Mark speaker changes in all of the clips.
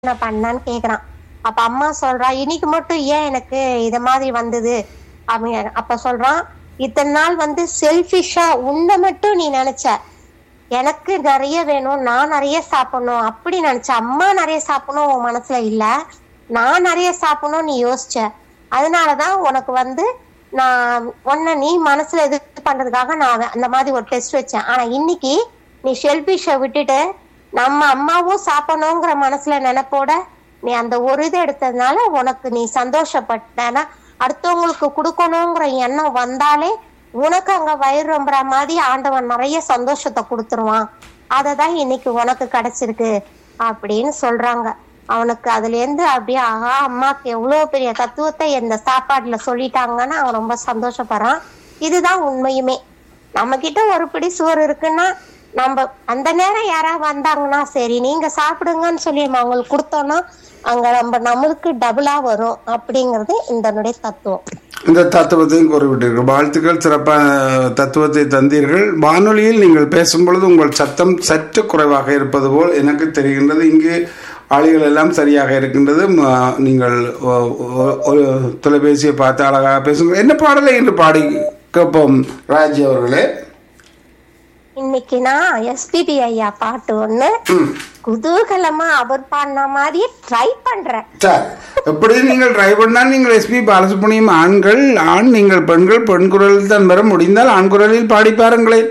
Speaker 1: என்ன பண்ணான்னு கேக்குறான் அப்ப அம்மா சொல்றா இன்னைக்கு மட்டும் ஏன் எனக்கு இத மாதிரி வந்தது அப்படின்னு அப்ப சொல்றான் இத்தனை நாள் வந்து செல்பிஷா உன்னை மட்டும் நீ நினைச்ச எனக்கு நிறைய வேணும் நான் நிறைய சாப்பிடணும் அப்படி நினைச்ச அம்மா நிறைய சாப்பிடணும் உன் மனசுல இல்ல நான் நிறைய சாப்பிடணும் நீ யோசிச்ச அதனாலதான் உனக்கு வந்து நான் உன்னை நீ மனசுல இது பண்றதுக்காக நான் அந்த மாதிரி ஒரு டெஸ்ட் வச்சேன் ஆனா இன்னைக்கு நீ ஷெல்பிஷ விட்டுட்டு நம்ம அம்மாவும் சாப்பிடணுங்கிற மனசுல நினைப்போட நீ அந்த ஒரு இது எடுத்ததுனால உனக்கு நீ சந்தோஷப்பட்டனா அடுத்தவங்களுக்கு கொடுக்கணுங்கிற எண்ணம் வந்தாலே உனக்கு அங்க வயிறு ரொம்புற மாதிரி ஆண்டவன் நிறைய சந்தோஷத்தை கொடுத்துருவான் அததான் இன்னைக்கு உனக்கு கிடைச்சிருக்கு அப்படின்னு சொல்றாங்க அவனுக்கு அதுல இருந்து அப்படியே ஆஹா அம்மாக்கு எவ்வளவு பெரிய தத்துவத்தை இந்த சாப்பாட்டுல சொல்லிட்டாங்கன்னு அவன் ரொம்ப சந்தோஷப்படுறான் இதுதான் உண்மையுமே நம்ம கிட்ட ஒரு பிடி சோறு இருக்குன்னா நம்ம அந்த நேரம் யாராவது வந்தாங்கன்னா சரி நீங்க சாப்பிடுங்கன்னு சொல்லி நம்ம அவங்களுக்கு கொடுத்தோம்னா அங்க நம்ம நம்மளுக்கு டபுளா வரும் அப்படிங்கிறது இதனுடைய தத்துவம்
Speaker 2: இந்த தத்துவத்தையும் கூறிவிட்டீர்கள் வாழ்த்துக்கள் சிறப்பான தத்துவத்தை தந்தீர்கள் வானொலியில் நீங்கள் பேசும் பொழுது உங்கள் சத்தம் சற்று குறைவாக இருப்பது போல் எனக்கு தெரிகின்றது இங்கு ஆளிகள் எல்லாம் சரியாக இருக்கின்றது ம- நீங்கள் ஒ- ஒ- ஒரு தொலைபேசியை பார்த்து அழகாக பேசுங்க என்ன பாடலை என்று பாடி கேட்போம் ராஜி அவர்களே
Speaker 1: இன்னைக்கு நான் எஸ்பிபி ஐயா பாட்டு ஒண்ணு குதூகலமா அவர் பாடின மாதிரியே ட்ரை பண்றேன்
Speaker 2: சார் எப்படி நீங்கள் ட்ரை பண்ணால் நீங்கள் எஸ்பி பாலசுப்ரமணியம் ஆண்கள் ஆண் நீங்கள் பெண்கள் பெண் குரலில் தான் வர முடிந்தால் ஆண் குரலில் பாடி பாருங்களேன்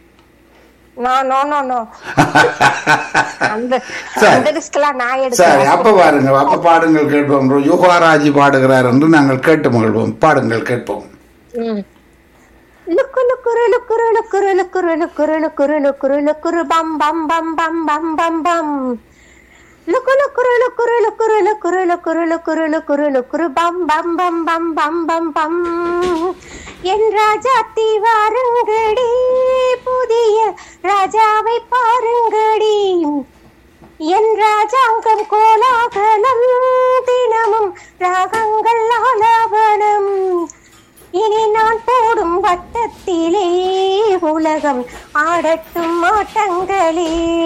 Speaker 1: நோ நோ நோ நோ அந்த
Speaker 2: சரி.
Speaker 1: அந்த ரிஸ்க்லாம் நான்
Speaker 2: சரி
Speaker 1: எடுக்கிறேன்
Speaker 2: அப்ப பாருங்க அப்ப பாடுங்கள் கேட்போம் யுகாராஜி பாடுகிறார் என்று நாங்கள் கேட்டு மகிழ்வோம் பாடுங்கள் கேட்போம்
Speaker 1: ம். லுக்கு லுக்குரு லுக்குரு லுக்குரு லுக்குரு லுக்குரு லுக்குரு லுக்குரு லுக்குரு பம் பம் பம் பம் பம் பம் பம் லுக்கு லுக்குரு லுக்குரு லுக்குரு லுக்குரு லுக்குரு லுக்குரு லுக்குரு லுக்குரு பம் பம் பம் பம் பம் பம் பம் என் ராஜாத்தி வாருங்கடி புதிய ராஜாவை பாருங்கடி என் ராஜாங்கம் கோலாகலம் தினமும் ராகங்கள் ஆலாபனம் இனி நான் போடும் வட்டத்திலே உலகம் ஆடட்டும் ஆட்டங்களே